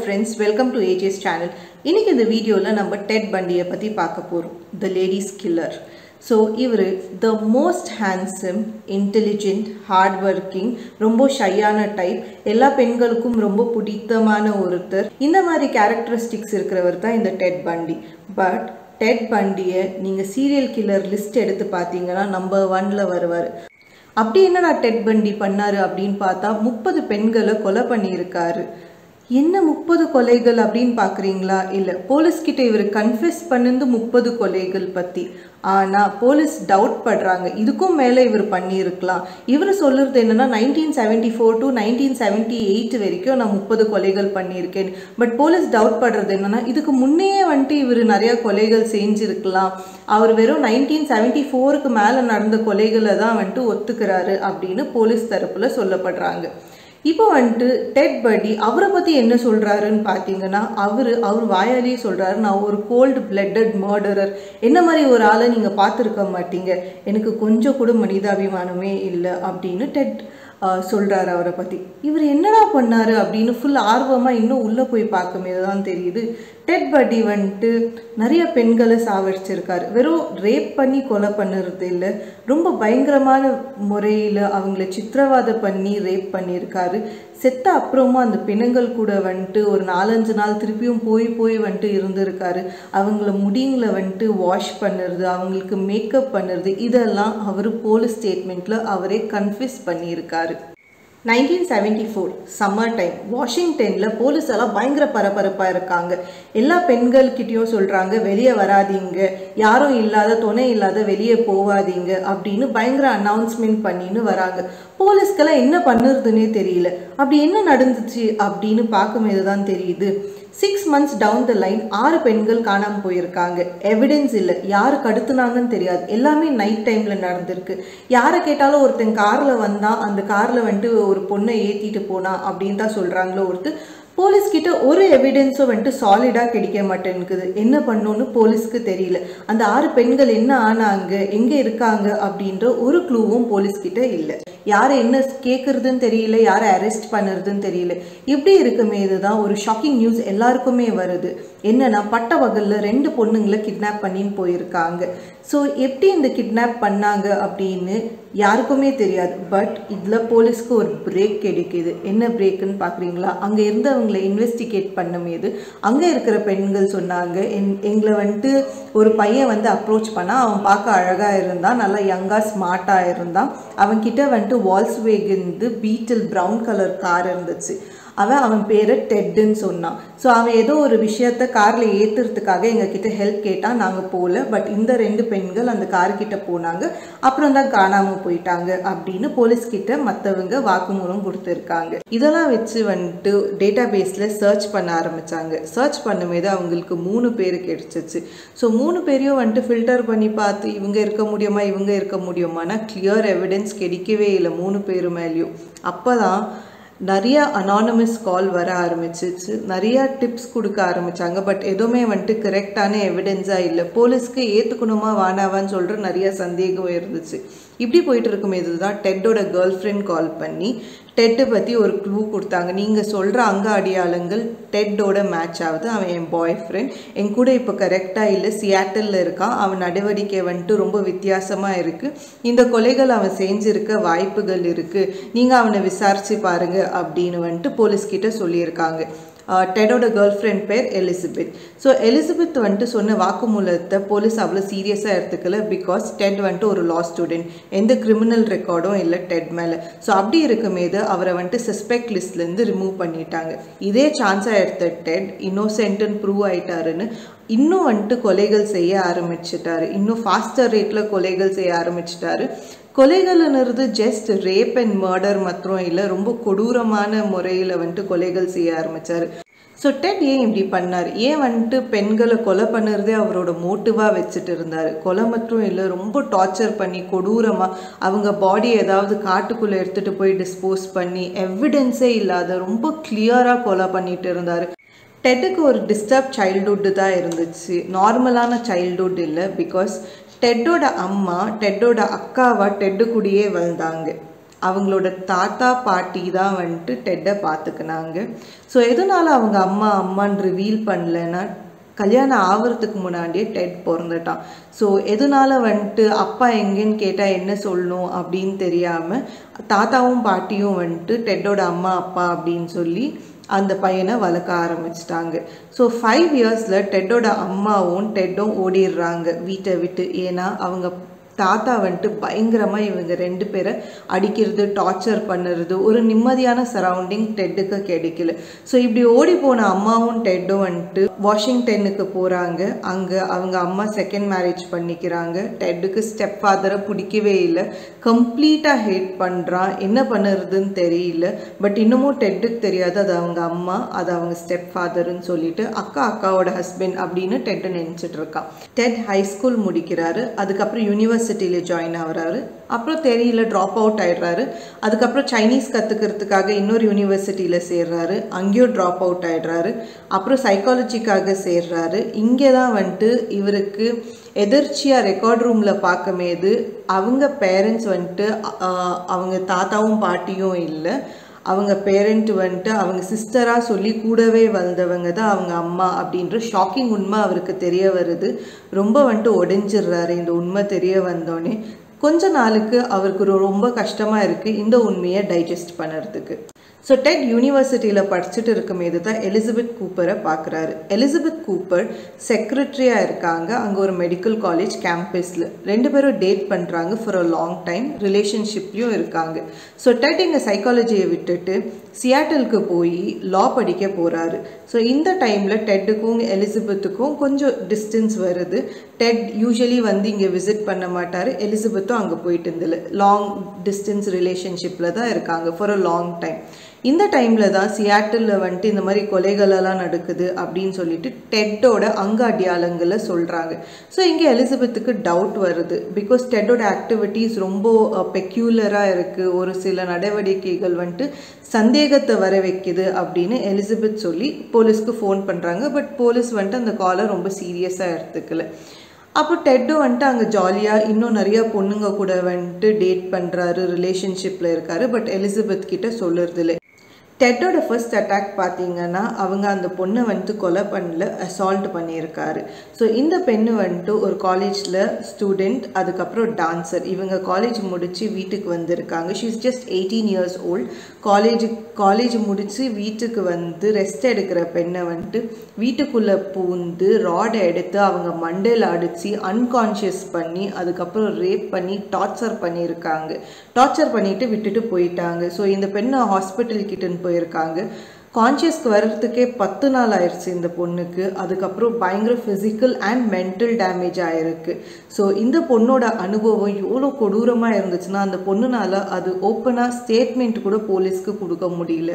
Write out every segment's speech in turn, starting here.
friends welcome to AJ's channel இன்னைக்கு இந்த வீடியோவில் நம்ம டெட் பண்டியை பற்றி பார்க்க போகிறோம் த லேடிஸ் கில்லர் ஸோ இவர் the most handsome intelligent hard working ரொம்ப ஷையான டைப் எல்லா பெண்களுக்கும் ரொம்ப பிடித்தமான ஒருத்தர் இந்த மாதிரி கேரக்டரிஸ்டிக்ஸ் இருக்கிறவர் தான் இந்த டெட் பண்டி பட் டெட் பண்டியை நீங்கள் சீரியல் கில்லர் லிஸ்ட் எடுத்து பார்த்தீங்கன்னா நம்பர் ஒன்ல வருவார் அப்படி என்னடா டெட் பண்டி பண்ணாரு அப்படின்னு பார்த்தா முப்பது பெண்களை கொலை பண்ணியிருக்காரு என்ன முப்பது கொலைகள் அப்படின்னு பார்க்குறீங்களா இல்லை போலீஸ்கிட்ட இவர் கன்ஃபெஸ் பண்ணிருந்து முப்பது கொலைகள் பற்றி ஆனால் போலீஸ் டவுட் படுறாங்க இதுக்கும் மேலே இவர் பண்ணியிருக்கலாம் இவர் சொல்கிறது என்னன்னா nineteen seventy four to nineteen seventy eight வரைக்கும் நான் முப்பது கொலைகள் பண்ணியிருக்கேன் பட் போலீஸ் டவுட் படுறது என்னன்னா இதுக்கு முன்னையே வந்துட்டு இவர் நிறைய கொலைகள் செஞ்சிருக்கலாம் அவர் வெறும் நைன்டீன் செவன்டி ஃபோருக்கு மேலே நடந்த கொலைகளை தான் வந்துட்டு ஒத்துக்கிறாரு அப்படின்னு போலீஸ் தரப்பில் சொல்லப்படுறாங்க இப்போ வந்துட்டு டெட் படி அவரை பற்றி என்ன சொல்கிறாருன்னு பார்த்தீங்கன்னா அவர் அவர் வாயாலேயே சொல்கிறாரு நான் ஒரு கோல்டு பிளட்டட் மர்டரர் என்ன மாதிரி ஒரு ஆளை நீங்கள் பார்த்துருக்க மாட்டீங்க எனக்கு கொஞ்சம் கூட மனிதாபிமானமே இல்லை அப்படின்னு டெட் சொல்கிறாரு அவரை பற்றி இவர் என்னடா பண்ணாரு அப்படின்னு ஃபுல் ஆர்வமாக இன்னும் உள்ளே போய் பார்க்கும்போது தான் தெரியுது டெட் பட்டி வந்துட்டு நிறைய பெண்களை சாவடிச்சிருக்காரு வெறும் ரேப் பண்ணி கொலை பண்ணுறது இல்லை ரொம்ப பயங்கரமான முறையில் அவங்கள சித்திரவாதை பண்ணி ரேப் பண்ணியிருக்காரு செத்த அப்புறமா அந்த பிணங்கள் கூட வந்துட்டு ஒரு நாலஞ்சு நாள் திருப்பியும் போய் போய் வந்துட்டு இருந்திருக்காரு அவங்கள முடிங்களை வந்துட்டு வாஷ் பண்ணுறது அவங்களுக்கு மேக்கப் பண்ணுறது இதெல்லாம் அவர் போலீஸ் ஸ்டேட்மெண்ட்டில் அவரே கன்ஃபியூஸ் பண்ணியிருக்காரு nineteen seventy four summer time வாஷிங்டனில் போலீஸ் எல்லாம் பயங்கர பரபரப்பாக இருக்காங்க எல்லா பெண்கள்கிட்டயும் சொல்கிறாங்க வெளியே வராதீங்க யாரும் இல்லாத துணை இல்லாத வெளியே போகாதீங்க அப்படின்னு பயங்கர அனௌன்ஸ்மெண்ட் பண்ணின்னு வராங்க போலீஸ்க்கெல்லாம் என்ன பண்ணுறதுனே தெரியல அப்படி என்ன நடந்துச்சு அப்படின்னு பார்க்கும்போது தான் தெரியுது six months down the line ஆறு பெண்கள் காணாமல் போயிருக்காங்க எவிடன்ஸ் இல்லை யாரு கடத்துனாங்கன்னு தெரியாது எல்லாமே நைட் டைமில் நடந்திருக்கு யாரை கேட்டாலும் ஒருத்தன் காரில் வந்தான் அந்த காரில் வந்துட்டு ஒரு பொண்ணை ஏற்றிட்டு போனான் அப்படின்னு தான் சொல்கிறாங்களோ ஒருத்தர் போலீஸ் கிட்ட ஒரு எவிடன்ஸும் வந்துட்டு சாலிடாக கிடைக்க மாட்டேங்குது என்ன பண்ணணும்னு போலீஸ்க்கு தெரியல அந்த ஆறு பெண்கள் என்ன ஆனாங்க எங்கே இருக்காங்க அப்படின்ற ஒரு க்ளூவும் போலீஸ் கிட்ட இல்லை யாரை என்ன கேட்குறதுன்னு தெரியல யாரை அரெஸ்ட் பண்ணுறதுன்னு தெரியல இப்படி இருக்குமே இதுதான் ஒரு ஷாக்கிங் நியூஸ் எல்லாருக்குமே வருது என்னன்னா பட்ட வகலில் ரெண்டு பொண்ணுங்களை கிட்னாப் பண்ணின்னு போயிருக்காங்க ஸோ எப்படி இந்த கிட்னாப் பண்ணாங்க அப்படின்னு யாருக்குமே தெரியாது பட் இதில் போலீஸ்க்கு ஒரு பிரேக் கிடைக்குது என்ன பிரேக்குன்னு பார்க்குறீங்களா அங்கே இருந்தவங்களை இன்வெஸ்டிகேட் பண்ணும்போது அங்கே இருக்கிற பெண்கள் சொன்னாங்க என் எங்களை வந்துட்டு ஒரு பையன் வந்து அப்ரோச் பண்ணால் அவன் பார்க்க அழகாக இருந்தான் நல்லா யங்காக ஸ்மார்ட்டாக இருந்தான் அவன்கிட்ட வந்துட்டு வால்ஸ் வேகந்து பீட்டில் ப்ரௌன் கலர் கார் இருந்துச்சு அவன் அவன் பேரை டெட்டுன்னு சொன்னான் ஸோ அவன் ஏதோ ஒரு விஷயத்த காரில் ஏற்றுறதுக்காக எங்ககிட்ட ஹெல்ப் கேட்டான் நாங்கள் போகல பட் இந்த ரெண்டு பெண்கள் அந்த கார்கிட்ட போனாங்க அப்புறம் தான் காணாமல் போயிட்டாங்க அப்படின்னு போலீஸ்கிட்ட மற்றவங்க வாக்குமூலம் கொடுத்துருக்காங்க இதெல்லாம் வச்சு வந்துட்டு டேட்டா பேஸில் சர்ச் பண்ண ஆரம்பித்தாங்க சர்ச் பண்ணும்போது அவங்களுக்கு மூணு பேர் கிடைச்சிச்சு ஸோ மூணு பேரையும் வந்துட்டு ஃபில்டர் பண்ணி பார்த்து இவங்க இருக்க முடியுமா இவங்க இருக்க முடியுமானா கிளியர் எவிடன்ஸ் கிடைக்கவே இல்லை மூணு பேர் மேலேயும் அப்போ தான் நிறைய அனானமஸ் கால் வர ஆரம்பிச்சிச்சு நிறையா டிப்ஸ் கொடுக்க ஆரம்பித்தாங்க பட் எதுவுமே வந்துட்டு கரெக்டான எவிடென்ஸாக இல்லை போலீஸ்க்கு ஏற்றுக்கணுமா வானாவான்னு சொல்கிற நிறைய சந்தேகம் இருந்துச்சு இப்படி போயிட்டு இருக்கும் இதுதான் டெட்டோட கேர்ள் ஃப்ரெண்ட் கால் பண்ணி டெட்டை பற்றி ஒரு க்ளூ கொடுத்தாங்க நீங்கள் சொல்கிற அங்க அடையாளங்கள் டெட்டோட மேட்ச் ஆகுது அவன் என் பாய் ஃப்ரெண்ட் என் கூட இப்போ கரெக்டாக இல்லை சியாட்டலில் இருக்கான் அவன் நடவடிக்கை வந்துட்டு ரொம்ப வித்தியாசமாக இருக்குது இந்த கொலைகள் அவன் செஞ்சிருக்க வாய்ப்புகள் இருக்குது நீங்கள் அவனை விசாரித்து பாருங்கள் அப்படின்னு வந்துட்டு போலீஸ்கிட்ட சொல்லியிருக்காங்க டெடோட கேர்ள் ஃப்ரெண்ட் பேர் எலிசபெத் ஸோ எலிசபெத் வந்துட்டு சொன்ன வாக்குமூலத்தை போலீஸ் அவ்வளோ சீரியஸாக எடுத்துக்கல பிகாஸ் டெட் வந்துட்டு ஒரு லா ஸ்டூடெண்ட் எந்த கிரிமினல் ரெக்கார்டும் இல்லை டெட் மேலே ஸோ அப்படி இருக்கும்போது அவரை வந்துட்டு சஸ்பெக்ட் லிஸ்ட்லேருந்து ரிமூவ் பண்ணிட்டாங்க இதே சான்ஸாக எடுத்த டெட் இன்னோசென்ட்னு ப்ரூவ் ஆயிட்டாருன்னு இன்னும் வந்துட்டு கொலைகள் செய்ய ஆரம்பிச்சிட்டாரு இன்னும் ஃபாஸ்டர் ரேட்டில் கொலைகள் செய்ய ஆரம்பிச்சிட்டாரு கொலைகள்ன்றது ஜஸ்ட் ரேப் அண்ட் மர்டர் மாத்திரம் இல்லை ரொம்ப கொடூரமான முறையில் வந்துட்டு கொலைகள் செய்ய ஆரம்பித்தார் ஸோ டெட் ஏன் இப்படி பண்ணார் ஏன் வந்துட்டு பெண்களை கொலை பண்ணுறதே அவரோட மோட்டிவாக வச்சுட்டு இருந்தார் கொலை மட்டும் இல்லை ரொம்ப டார்ச்சர் பண்ணி கொடூரமாக அவங்க பாடி ஏதாவது காட்டுக்குள்ளே எடுத்துகிட்டு போய் டிஸ்போஸ் பண்ணி எவிடன்ஸே இல்லாத ரொம்ப கிளியராக கொலை பண்ணிட்டு இருந்தார் டெட்டுக்கு ஒரு டிஸ்டர்ப் சைல்டுஹுட்டு தான் இருந்துச்சு நார்மலான சைல்டுஹுட் இல்லை பிகாஸ் டெட்டோட அம்மா டெட்டோட அக்காவா டெட்டு கூடயே வந்தாங்க அவங்களோட தாத்தா பாட்டி தான் வந்துட்டு டெட்டை பார்த்துக்கினாங்க ஸோ எதனால அவங்க அம்மா அம்மான்னு ரிவீல் பண்ணலன்னா கல்யாணம் ஆகிறதுக்கு முன்னாடியே டெட் பிறந்துட்டான் ஸோ எதனால வந்துட்டு அப்பா எங்கேன்னு கேட்டால் என்ன சொல்லணும் அப்படின்னு தெரியாமல் தாத்தாவும் பாட்டியும் வந்துட்டு டெட்டோட அம்மா அப்பா அப்படின்னு சொல்லி அந்த பையனை வளர்க்க ஆரம்பிச்சிட்டாங்க ஸோ ஃபைவ் இயர்ஸில் டெட்டோட அம்மாவும் டெட்டும் ஓடிடுறாங்க வீட்டை விட்டு ஏன்னா அவங்க தாத்தா வந்துட்டு பயங்கரமாக இவங்க ரெண்டு பேரை அடிக்கிறது டார்ச்சர் பண்ணுறது ஒரு நிம்மதியான சரௌண்டிங் டெட்டுக்கு கிடைக்கல ஸோ இப்படி ஓடி போன அம்மாவும் டெட்டும் வந்துட்டு வாஷிங்டனுக்கு போகிறாங்க அங்கே அவங்க அம்மா செகண்ட் மேரேஜ் பண்ணிக்கிறாங்க டெட்டுக்கு ஸ்டெப் ஃபாதரை பிடிக்கவே இல்லை கம்ப்ளீட்டாக ஹேட் பண்ணுறான் என்ன பண்ணுறதுன்னு தெரியல பட் இன்னமும் டெட்டுக்கு தெரியாது அது அவங்க அம்மா அது அவங்க ஸ்டெப் ஃபாதர்னு சொல்லிட்டு அக்கா அக்காவோட ஹஸ்பண்ட் அப்படின்னு டெட்டை நினச்சிட்டு இருக்கான் டெட் ஹை ஸ்கூல் முடிக்கிறாரு அதுக்கப்புறம் யூனிவர்சிட்டியில் ஜாயின் ஆகுறாரு அப்புறம் தெரியல ட்ராப் அவுட் ஆயிடுறாரு அதுக்கப்புறம் சைனீஸ் கற்றுக்கிறதுக்காக இன்னொரு யூனிவர்சிட்டியில் சேர்றாரு அங்கேயும் ட்ராப் அவுட் ஆயிடுறாரு அப்புறம் சைக்காலஜிக்காக சேர்றாரு இங்கே தான் வந்துட்டு இவருக்கு எதிர்ச்சியாக ரெக்கார்ட் ரூமில் பார்க்கும்போது அவங்க பேரண்ட்ஸ் வந்துட்டு ஆஹ், அவங்க தாத்தாவும் பாட்டியும் இல்லை அவங்க பேரண்ட் வந்துட்டு அவங்க சிஸ்டராக சொல்லி கூடவே வந்தவங்க தான் அவங்க அம்மா அப்படின்ற ஷாக்கிங் உண்மை அவருக்கு தெரிய வருது ரொம்ப வந்துட்டு உடைஞ்சிடுறாரு இந்த உண்மை தெரிய வந்தோடனே கொஞ்ச நாளுக்கு அவருக்கு ரொ- ரொம்ப கஷ்டமாக இருக்குது இந்த உண்மையை டைஜஸ்ட் பண்ணுறதுக்கு ஸோ டெட் யூனிவர்சிட்டியில் படிச்சுட்டு இருக்கும்போது தான் எலிசபெத் கூப்பரை பார்க்குறாரு எலிசபெத் கூப்பர் செக்ரட்டரியாக இருக்காங்க அங்கே ஒரு மெடிக்கல் காலேஜ் கேம்பஸில் ரெண்டு பேரும் டேட் பண்ணுறாங்க ஃபார் அ லாங் டைம் ரிலேஷன்ஷிப்லேயும் இருக்காங்க ஸோ டெட் எங்கள் சைக்காலஜியை விட்டுட்டு சியாட்டலுக்கு போய் லா படிக்க போகிறாரு ஸோ இந்த டைமில் டெட்டுக்கும் எலிசபெத்துக்கும் கொஞ்சம் டிஸ்டன்ஸ் வருது டெட் யூஸ்வலி வந்து இங்கே விசிட் பண்ண மாட்டார் எலிசபெத்தும் அங்கே போயிட்டு இருந்தில்ல லாங் டிஸ்டன்ஸ் ரிலேஷன்ஷிப்பில் தான் இருக்காங்க ஃபார் அ லாங் டைம் இந்த டைமில் தான் சியாட்டிலில் வந்துட்டு இந்த மாதிரி கொலைகளெல்லாம் நடக்குது அப்படின்னு சொல்லிட்டு டெட்டோட அங்க அடையாளங்களை சொல்கிறாங்க ஸோ இங்கே எலிசபெத்துக்கு டவுட் வருது பிகாஸ் டெட்டோட ஆக்டிவிட்டீஸ் ரொம்ப பெக்யூலராக இருக்குது ஒரு சில நடவடிக்கைகள் வந்துட்டு சந்தேகத்தை வர வைக்குது அப்படின்னு எலிசபெத் சொல்லி போலீஸ்க்கு ஃபோன் பண்ணுறாங்க பட் போலீஸ் வந்துட்டு அந்த காலை ரொம்ப சீரியஸாக எடுத்துக்கல அப்போ டெட்டும் வந்துட்டு அங்கே ஜாலியாக இன்னும் நிறைய பொண்ணுங்க கூட வந்துட்டு டேட் பண்ணுறாரு ரிலேஷன்ஷிப்பில் இருக்காரு பட் எலிசபெத் கிட்ட சொல்லுறது இல்லை டெட்டோட ஃபர்ஸ்ட் அட்டாக் பார்த்தீங்கன்னா அவங்க அந்த பொண்ணை வந்துட்டு கொலை பண்ணல அசால்ட் பண்ணியிருக்காரு ஸோ இந்த பெண்ணு வந்துட்டு ஒரு காலேஜில் ஸ்டூடெண்ட் அதுக்கப்புறம் டான்சர் இவங்க காலேஜ் முடித்து வீட்டுக்கு வந்திருக்காங்க she is just eighteen years old college college முடித்து வீட்டுக்கு வந்து ரெஸ்ட் எடுக்கிற பெண்ணை வந்துட்டு வீட்டுக்குள்ளே பூந்து ராடை எடுத்து அவங்க மண்டையில் அடித்து அன்கான்ஷியஸ் பண்ணி அதுக்கப்புறம் ரேப் பண்ணி டார்ச்சர் பண்ணியிருக்காங்க டார்ச்சர் பண்ணிட்டு விட்டுட்டு போயிட்டாங்க ஸோ இந்த பெண்ணை ஹாஸ்பிட்டல் கிட்டன்னு போயிருக்காங்க கான்ஷியஸ்க்கு வர்றதுக்கே பத்து நாள் ஆயிடுச்சு இந்த பொண்ணுக்கு அதுக்கப்புறம் பயங்கர ஃபிசிக்கல் அண்ட் மென்டல் டேமேஜ் ஆயிருக்கு ஸோ இந்த பொண்ணோட அனுபவம் எவ்வளோ கொடூரமாக இருந்துச்சுன்னா அந்த பொண்ணுனால அது ஓப்பனாக ஸ்டேட்மெண்ட் கூட போலீஸ்க்கு கொடுக்க முடியல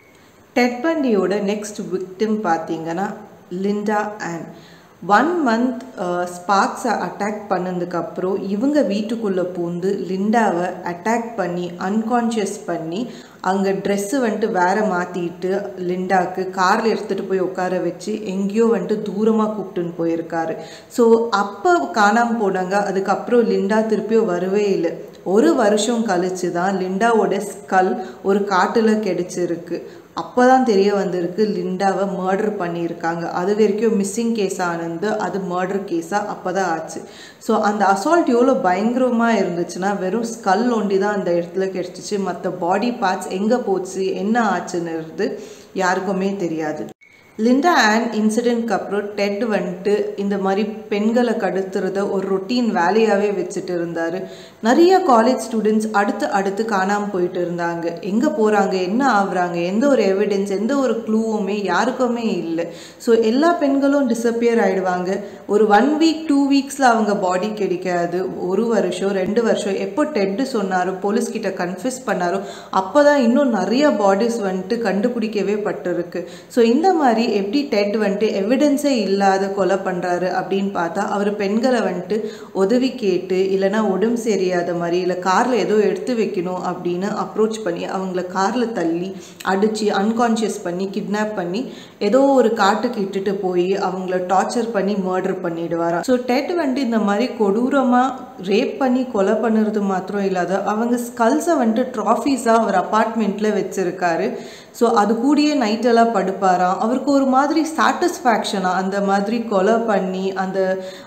டெட் பண்டியோட நெக்ஸ்ட் விக்டிம் பார்த்தீங்கன்னா லிண்டா ஆன் ஒன் மந்த் ஸ்பார்க்ஸை அட்டாக் பண்ணதுக்கப்புறம் இவங்க வீட்டுக்குள்ளே பூந்து லிண்டாவை அட்டாக் பண்ணி அன்கான்ஷியஸ் பண்ணி அங்கே ட்ரெஸ்ஸு வந்துட்டு வேற மாற்றிட்டு லிண்டாக்கு காரில் எடுத்துகிட்டு போய் உட்கார வச்சு எங்கேயோ வந்துட்டு தூரமாக கூப்பிட்டுன்னு போயிருக்காரு ஸோ அப்போ காணாமல் போனாங்க அதுக்கப்புறம் லிண்டா திருப்பியும் வரவே இல்லை ஒரு வருஷம் கழிச்சு தான் லிண்டாவோட ஸ்கல் ஒரு காட்டில் கிடைச்சிருக்கு அப்போ தான் தெரிய வந்திருக்கு லிண்டாவை மர்டர் பண்ணியிருக்காங்க அது வரைக்கும் மிஸ்ஸிங் கேஸ் ஆனது அது மர்டர் கேஸாக அப்போ தான் ஆச்சு ஸோ அந்த அசால்ட் எவ்வளோ பயங்கரமாக இருந்துச்சுன்னா வெறும் ஸ்கல் ஒண்டி தான் அந்த இடத்துல கிடச்சிச்சு மற்ற பாடி பார்ட்ஸ் எங்கே போச்சு என்ன ஆச்சுன்னுறது யாருக்குமே தெரியாது லிண்டா ஆன் இன்சிடென்ட்க்கு அப்புறம் டெட் வந்துட்டு இந்த மாதிரி பெண்களை கடத்துறத ஒரு ரொட்டீன் வேலையாகவே வச்சுட்டு இருந்தார் நிறைய காலேஜ் ஸ்டூடெண்ட்ஸ் அடுத்து அடுத்து காணாமல் போயிட்டு இருந்தாங்க எங்கே போகிறாங்க என்ன ஆகுறாங்க எந்த ஒரு எவிடன்ஸ் எந்த ஒரு க்ளூவுமே யாருக்குமே இல்லை ஸோ எல்லா பெண்களும் டிஸப்பியர் ஆகிடுவாங்க ஒரு ஒன் வீக் டூ வீக்ஸில் அவங்க பாடி கிடைக்காது ஒரு வருஷம் ரெண்டு வருஷம் எப்போ டெட்டு சொன்னாரோ போலீஸ் கிட்ட கன்ஃபியூஸ் பண்ணாரோ அப்போ தான் இன்னும் நிறைய பாடிஸ் வந்துட்டு கண்டுபிடிக்கவே பட்டிருக்கு ஸோ இந்த மாதிரி எப்படி டெட் வந்துட்டு எவிடன்ஸே இல்லாத கொலை பண்ணுறாரு அப்படின்னு பார்த்தா அவர் பெண்களை வந்துட்டு உதவி கேட்டு இல்லைனா உடம்பு சரியாத மாதிரி இல்லை காரில் ஏதோ எடுத்து வைக்கணும் அப்படின்னு அப்ரோச் பண்ணி அவங்கள காரில் தள்ளி அடித்து அன்கான்ஷியஸ் பண்ணி கிட்னாப் பண்ணி ஏதோ ஒரு காட்டுக்கு இட்டுட்டு போய் அவங்கள டார்ச்சர் பண்ணி மர்டர் பண்ணிடுவாராம் ஸோ டெட் வந்துட்டு இந்த மாதிரி கொடூரமாக ரேப் பண்ணி கொலை பண்ணுறது மாத்திரம் இல்லாத அவங்க ஸ்கல்ஸை வந்துட்டு ட்ராஃபீஸாக அவர் அப்பார்ட்மெண்ட்டில் வச்சுருக்காரு ஸோ அது கூடயே நைட்டெல்லாம் படுப்பாராம் அவருக்கு ஒரு மாதிரி சாட்டிஸ்ஃபேக்ஷனாக அந்த மாதிரி கொலை பண்ணி அந்த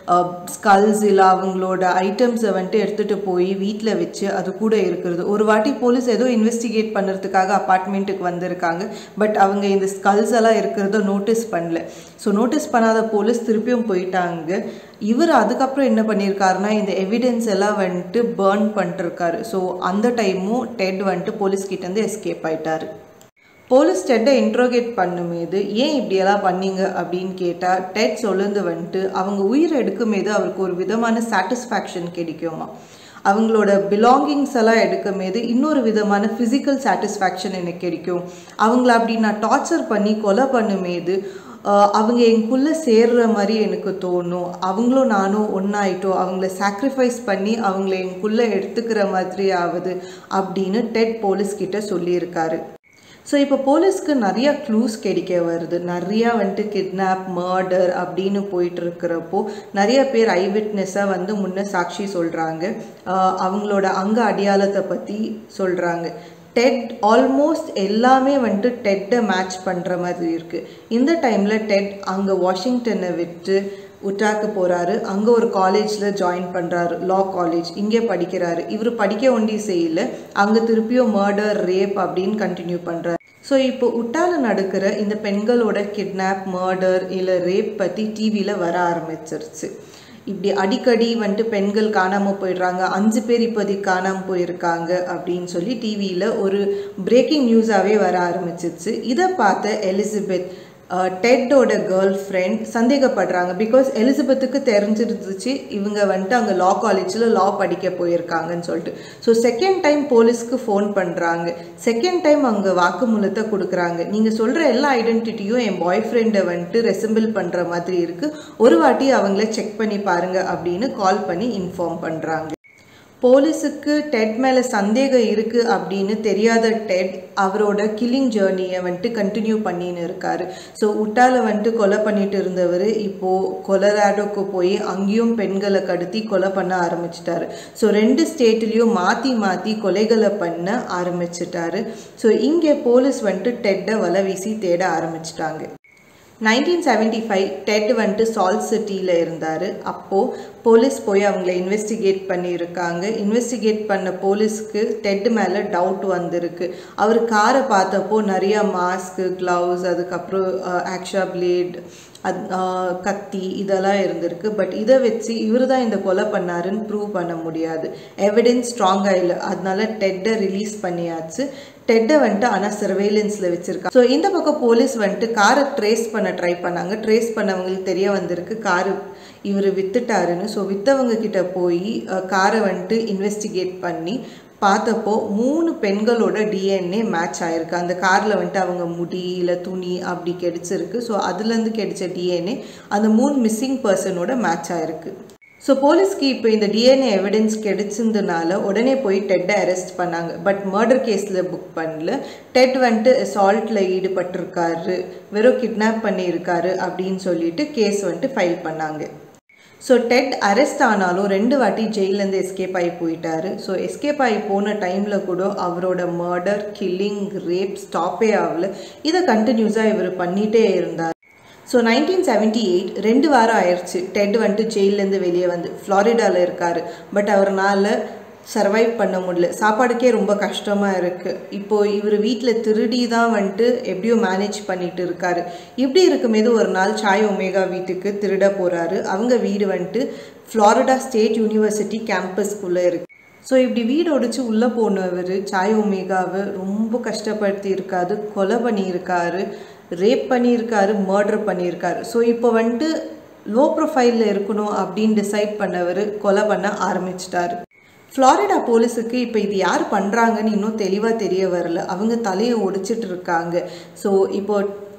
ஸ்கல்ஸ் இல்லை அவங்களோட ஐட்டம்ஸை வந்துட்டு எடுத்துகிட்டு போய் வீட்டில் வச்சு அது கூட இருக்கிறது ஒரு வாட்டி போலீஸ் ஏதோ இன்வெஸ்டிகேட் பண்ணுறதுக்காக அப்பார்ட்மெண்ட்டுக்கு வந்திருக்காங்க பட் அவங்க இந்த ஸ்கல்ஸ் எல்லாம் இருக்கிறத நோட்டீஸ் பண்ணல ஸோ நோட்டீஸ் பண்ணாத போலீஸ் திருப்பியும் போயிட்டாங்க இவர் அதுக்கப்புறம் என்ன பண்ணியிருக்காருன்னா இந்த எவிடன்ஸ் எல்லாம் வந்துட்டு பேர்ன் பண்ணிட்டுருக்காரு ஸோ அந்த டைமும் டெட் வந்துட்டு போலீஸ்கிட்டேருந்து எஸ்கேப் ஆயிட்டாரு போலீஸ் டெட்டை இன்ட்ரோகேட் பண்ணும்போது ஏன் இப்படியெல்லாம் பண்ணீங்க அப்படின்னு கேட்டால் டெட் சொல்லுந்து வந்துட்டு அவங்க உயிர் எடுக்கும்போது அவருக்கு ஒரு விதமான சாட்டிஸ்ஃபேக்ஷன் கிடைக்குமா அவங்களோட பிலாங்கிங்ஸ் எல்லாம் எடுக்கும்போது இன்னொரு விதமான ஃபிசிக்கல் சாட்டிஸ்ஃபேக்ஷன் எனக்கு கிடைக்கும் அவங்கள அப்படி நான் டார்ச்சர் பண்ணி கொலை பண்ணும்போது அவங்க எங்குள்ளே சேர்ற மாதிரி எனக்கு தோணும் அவங்களும் நானும் ஒன்றாயிட்டோம் அவங்கள சாக்ரிஃபைஸ் பண்ணி அவங்கள எங்குள்ளே எடுத்துக்கிற மாதிரி ஆகுது அப்படின்னு டெட் போலீஸ்கிட்ட சொல்லியிருக்காரு ஸோ இப்போ போலீஸ்க்கு நிறைய க்ளூஸ் கிடைக்க வருது நிறையா வந்துட்டு கிட்னாப் மர்டர் அப்படின்னு போயிட்டு இருக்கிறப்போ நிறைய பேர் ஐ விட்னஸாக வந்து முன்ன சாட்சி சொல்கிறாங்க அவங்களோட அங்க அடையாளத்தை பற்றி சொல்கிறாங்க டெட் ஆல்மோஸ்ட் எல்லாமே வந்துட்டு டெட்டை மேட்ச் பண்ணுற மாதிரி இருக்குது இந்த டைமில் டெட் அங்கே வாஷிங்டனை விட்டு உட்டாக்கு போகிறாரு அங்கே ஒரு காலேஜில் ஜாயின் பண்ணுறாரு லா காலேஜ் இங்கே படிக்கிறாரு இவர் படிக்க ஒண்டி செய்யல அங்கே திருப்பியும் மர்டர் ரேப் அப்படின்னு கண்டினியூ பண்ணுறாரு ஸோ இப்போ உட்டால நடக்கிற இந்த பெண்களோட கிட்னாப் மர்டர் இல்லை ரேப் பற்றி டிவியில் வர ஆரம்பிச்சிருச்சு இப்படி அடிக்கடி வந்துட்டு பெண்கள் காணாமல் போயிடுறாங்க அஞ்சு பேர் இப்போதைக்கு காணாமல் போயிருக்காங்க அப்படின்னு சொல்லி டிவியில் ஒரு பிரேக்கிங் நியூஸாகவே வர ஆரம்பிச்சிருச்சு இதை பார்த்த எலிசபெத் டெட்டோட கேர்ள் ஃப்ரெண்ட் சந்தேகப்படுறாங்க பிகாஸ் எலிசபெத்துக்கு தெரிஞ்சிருந்துச்சு இவங்க வந்துட்டு அங்கே லா காலேஜில் லா படிக்க போயிருக்காங்கன்னு சொல்லிட்டு ஸோ செகண்ட் டைம் போலீஸ்க்கு ஃபோன் பண்ணுறாங்க செகண்ட் டைம் அவங்க வாக்குமூலத்தை கொடுக்குறாங்க நீங்கள் சொல்கிற எல்லா ஐடென்டிட்டியும் என் பாய் ஃப்ரெண்டை வந்துட்டு ரெசிம்பிள் பண்ணுற மாதிரி இருக்குது ஒரு வாட்டி அவங்கள செக் பண்ணி பாருங்கள் அப்படின்னு கால் பண்ணி இன்ஃபார்ம் பண்ணுறாங்க போலீஸுக்கு டெட் மேலே சந்தேகம் இருக்குது அப்படின்னு தெரியாத டெட் அவரோட கில்லிங் ஜேர்னியை வந்துட்டு கண்டினியூ பண்ணின்னு இருக்காரு ஸோ உட்டால வந்துட்டு கொலை பண்ணிட்டு இருந்தவர் இப்போது கொலராடோக்கு போய் அங்கேயும் பெண்களை கடத்தி கொலை பண்ண ஆரம்பிச்சிட்டாரு ஸோ ரெண்டு ஸ்டேட்லேயும் மாற்றி மாற்றி கொலைகளை பண்ண ஆரம்பிச்சிட்டாரு ஸோ இங்கே போலீஸ் வந்துட்டு டெட்டை வலை வீசி தேட ஆரம்பிச்சிட்டாங்க நைன்டீன் செவன்ட்டி ஃபைவ் டெட் வந்துட்டு சால்ட் சிட்டியில் இருந்தார் அப்போது போலீஸ் போய் அவங்கள இன்வெஸ்டிகேட் பண்ணியிருக்காங்க இன்வெஸ்டிகேட் பண்ண போலீஸ்க்கு டெட் மேலே டவுட் வந்திருக்கு அவர் காரை பார்த்தப்போ நிறையா மாஸ்க்கு க்ளவுஸ் அதுக்கப்புறம் ஆக்ஷா பிளேட் அது கத்தி இதெல்லாம் இருந்திருக்கு பட் இதை வச்சு இவர் தான் இந்த கொலை பண்ணாருன்னு ப்ரூவ் பண்ண முடியாது எவிடன்ஸ் ஸ்ட்ராங்காக இல்லை அதனால டெட்டை ரிலீஸ் பண்ணியாச்சு டெட்டை வந்துட்டு ஆனால் சர்வேலன்ஸில் வச்சுருக்காங்க ஸோ இந்த பக்கம் போலீஸ் வந்துட்டு காரை ட்ரேஸ் பண்ண ட்ரை பண்ணாங்க ட்ரேஸ் பண்ணவங்களுக்கு தெரிய வந்திருக்கு காரு இவர் வித்துட்டாருன்னு ஸோ விற்றவங்க கிட்ட போய் காரை வந்துட்டு இன்வெஸ்டிகேட் பண்ணி பார்த்தப்போ மூணு பெண்களோட டிஎன்ஏ மேட்ச் ஆயிருக்கு அந்த காரில் வந்துட்டு அவங்க முடி இல்லை துணி அப்படி கிடைச்சிருக்கு ஸோ அதுலேருந்து கிடைச்ச டிஎன்ஏ அந்த மூணு மிஸ்ஸிங் பர்சனோட மேட்ச் ஆயிருக்கு ஸோ போலீஸ்க்கு இப்போ இந்த டிஎன்ஏ எவிடன்ஸ் கிடைச்சிருந்தனால உடனே போய் டெட்டை அரெஸ்ட் பண்ணாங்க பட் மர்டர் கேஸில் புக் பண்ணல டெட் வந்துட்டு அசால்ட்டில் ஈடுபட்டிருக்காரு வெறும் கிட்னாப் பண்ணியிருக்காரு அப்படின்னு சொல்லிட்டு கேஸ் வந்துட்டு ஃபைல் பண்ணாங்க ஸோ டெட் அரெஸ்ட் ஆனாலும் ரெண்டு வாட்டி ஜெயிலேருந்து எஸ்கேப் ஆகி போயிட்டாரு ஸோ எஸ்கேப் ஆகி போன டைமில் கூட அவரோட மர்டர் கில்லிங் ரேப் ஸ்டாப்பே ஆகல இதை கண்டினியூஸாக இவர் பண்ணிகிட்டே இருந்தார் ஸோ நைன்டீன் செவன்ட்டி எயிட் ரெண்டு வாரம் ஆயிடுச்சு டெட் வந்துட்டு ஜெயிலேருந்து வெளியே வந்து ஃப்ளாரிடாவில் இருக்கார் பட் அவர்னால சர்வைவ் பண்ண முடியல சாப்பாடுக்கே ரொம்ப கஷ்டமாக இருக்குது இப்போது இவர் வீட்டில் திருடி தான் வந்துட்டு எப்படியோ மேனேஜ் பண்ணிட்டு இருக்காரு இப்படி இருக்கும்போது ஒரு நாள் சாய் ஒமேகா வீட்டுக்கு திருட போகிறாரு அவங்க வீடு வந்துட்டு ஃப்ளாரிடா ஸ்டேட் யூனிவர்சிட்டி கேம்பஸ்குள்ளே இருக்குது ஸோ இப்படி வீடு ஒடிச்சு உள்ளே போனவர் சாய் ஒமேகாவை ரொம்ப கஷ்டப்படுத்தி இருக்காது கொலை பண்ணியிருக்காரு ரேப் பண்ணியிருக்காரு மர்டர் பண்ணியிருக்காரு ஸோ இப்போ வந்துட்டு லோ ப்ரொஃபைலில் இருக்கணும் அப்படின்னு டிசைட் பண்ணவர் கொலை பண்ண ஆரம்பிச்சிட்டாரு ஃப்ளாரிடா போலீஸுக்கு இப்போ இது யார் பண்ணுறாங்கன்னு இன்னும் தெளிவாக தெரிய வரல அவங்க தலையை ஒடிச்சிட்டு இருக்காங்க ஸோ இப்போ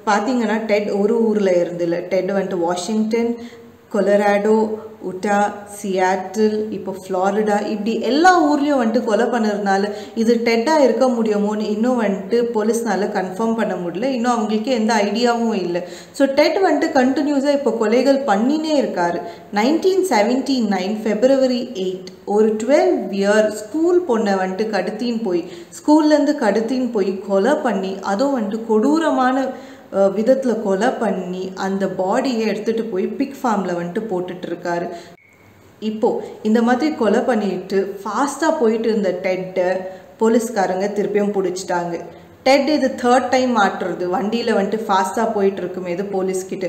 பார்த்தீங்கன்னா டெட் ஒரு ஊரில் இருந்தில்ல டெட் வந்துட்டு வாஷிங்டன் கொலராடோ உட்டா சியாட்டில் இப்போ ஃப்ளாரிடா இப்படி எல்லா ஊர்லேயும் வந்துட்டு கொலை பண்ணதுனால இது டெட்டாக இருக்க முடியுமோன்னு இன்னும் வந்துட்டு போலீஸ்னால கன்ஃபார்ம் பண்ண முடியல இன்னும் அவங்களுக்கு எந்த ஐடியாவும் இல்லை ஸோ டெட் வந்துட்டு கண்டினியூஸாக இப்போ கொலைகள் பண்ணினே இருக்காரு nineteen seventy nine February eight ஒரு டுவெல் இயர் ஸ்கூல் பொண்ணை வந்துட்டு கடத்தின்னு போய் ஸ்கூல்லேருந்து கடத்தின்னு போய் கொலை பண்ணி அதுவும் வந்துட்டு கொடூரமான விதத்தில் கொலை பண்ணி அந்த பாடியை எடுத்துகிட்டு போய் பிக் ஃபார்மில் வந்துட்டு போட்டுட்ருக்காரு இப்போது இந்த மாதிரி கொலை பண்ணிட்டு ஃபாஸ்ட்டாக போயிட்டு இருந்த டெட்டை போலீஸ்காரங்க திருப்பியும் பிடிச்சிட்டாங்க டெட் இது தேர்ட் டைம் மாட்டுறது வண்டியில் வந்துட்டு ஃபாஸ்ட்டாக போயிட்டு இருக்குமே இது போலீஸ்கிட்ட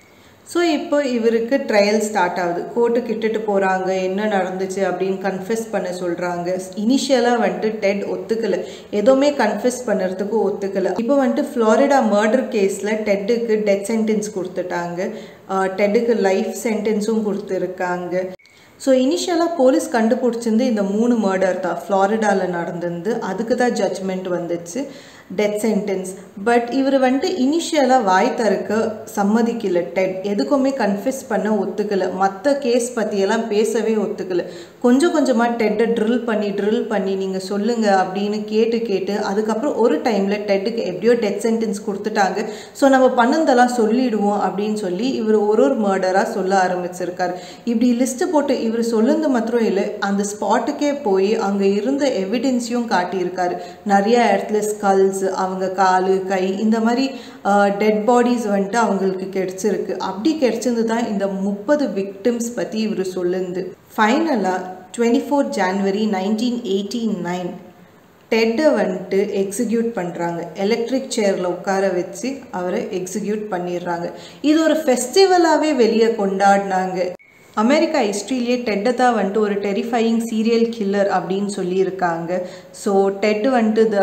ஸோ இப்போ இவருக்கு ட்ரையல் ஸ்டார்ட் ஆகுது கோர்ட்டுக்கு இட்டுட்டு போகிறாங்க என்ன நடந்துச்சு அப்படின்னு கன்ஃபெஸ் பண்ண சொல்கிறாங்க இனிஷியலாக வந்துட்டு டெட் ஒத்துக்கலை எதுவுமே கன்ஃபெஸ் பண்ணுறதுக்கு ஒத்துக்கலை இப்போ வந்துட்டு ஃப்ளாரிடா மர்டர் கேஸில் டெட்டுக்கு டெத் சென்டென்ஸ் கொடுத்துட்டாங்க டெட்டுக்கு லைஃப் சென்டென்ஸும் கொடுத்துருக்காங்க ஸோ இனிஷியலாக போலீஸ் கண்டுபிடிச்சிருந்து இந்த மூணு மர்டர் தான் ஃப்ளாரிடாவில் நடந்திருந்து அதுக்கு தான் ஜட்ஜ்மெண்ட் வந்துச்சு டெத் சென்டென்ஸ் பட் இவர் வந்துட்டு இனிஷியலாக வாய் தருக்க சம்மதிக்கல டெட் எதுக்குமே கன்ஃபியூஸ் பண்ண ஒத்துக்கலை மற்ற கேஸ் பற்றியெல்லாம் பேசவே ஒத்துக்கலை கொஞ்சம் கொஞ்சமாக டெட்டை ட்ரில் பண்ணி ட்ரில் பண்ணி நீங்கள் சொல்லுங்கள் அப்படின்னு கேட்டு கேட்டு அதுக்கப்புறம் ஒரு டைமில் டெட்டுக்கு எப்படியோ டெத் சென்டென்ஸ் கொடுத்துட்டாங்க ஸோ நம்ம பண்ணதெல்லாம் சொல்லிடுவோம் அப்படின்னு சொல்லி இவர் ஒரு ஒரு மர்டராக சொல்ல ஆரம்பிச்சிருக்காரு இப்படி லிஸ்ட்டு போட்டு இவர் சொல்லுறது மாத்திரம் இல்லை அந்த ஸ்பாட்டுக்கே போய் அங்கே இருந்த எவிடென்ஸையும் காட்டியிருக்காரு நிறைய இடத்துல ஸ்கல்ஸ் அவங்க காலு கை இந்த மாதிரி டெட் பாடிஸ் வந்துட்டு அவங்களுக்கு கிடைச்சிருக்கு அப்படி கிடைச்சிருந்து தான் இந்த முப்பது விக்டிம்ஸ் பற்றி இவர் சொல்லுந்து ஃபைனலாக twenty four January nineteen eighty nine டெட்டை வந்துட்டு எக்ஸிக்யூட் பண்ணுறாங்க எலக்ட்ரிக் சேரில் உட்கார வச்சு அவரை எக்ஸிக்யூட் பண்ணிடுறாங்க இது ஒரு ஃபெஸ்டிவலாகவே வெளியே கொண்டாடினாங்க அமெரிக்கா ஹிஸ்ட்ரியிலே டெட்டை தான் வந்துட்டு ஒரு டெரிஃபையிங் சீரியல் கில்லர் அப்படின்னு சொல்லியிருக்காங்க ஸோ டெட் வந்துட்டு the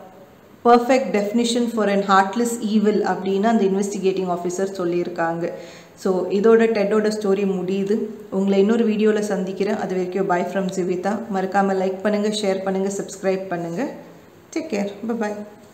perfect definition for an heartless evil அப்படின்னு அந்த இன்வெஸ்டிகேட்டிங் ஆஃபீஸர் சொல்லியிருக்காங்க ஸோ இதோட டெட்டோட ஸ்டோரி முடியுது உங்களை இன்னொரு வீடியோவில் சந்திக்கிறேன் அது வரைக்கும் பை ஃப்ரம் ஜிவிதா மறக்காமல் லைக் பண்ணுங்கள் ஷேர் பண்ணுங்கள் சப்ஸ்கிரைப் பண்ணுங்கள் டேக் கேர் பாய்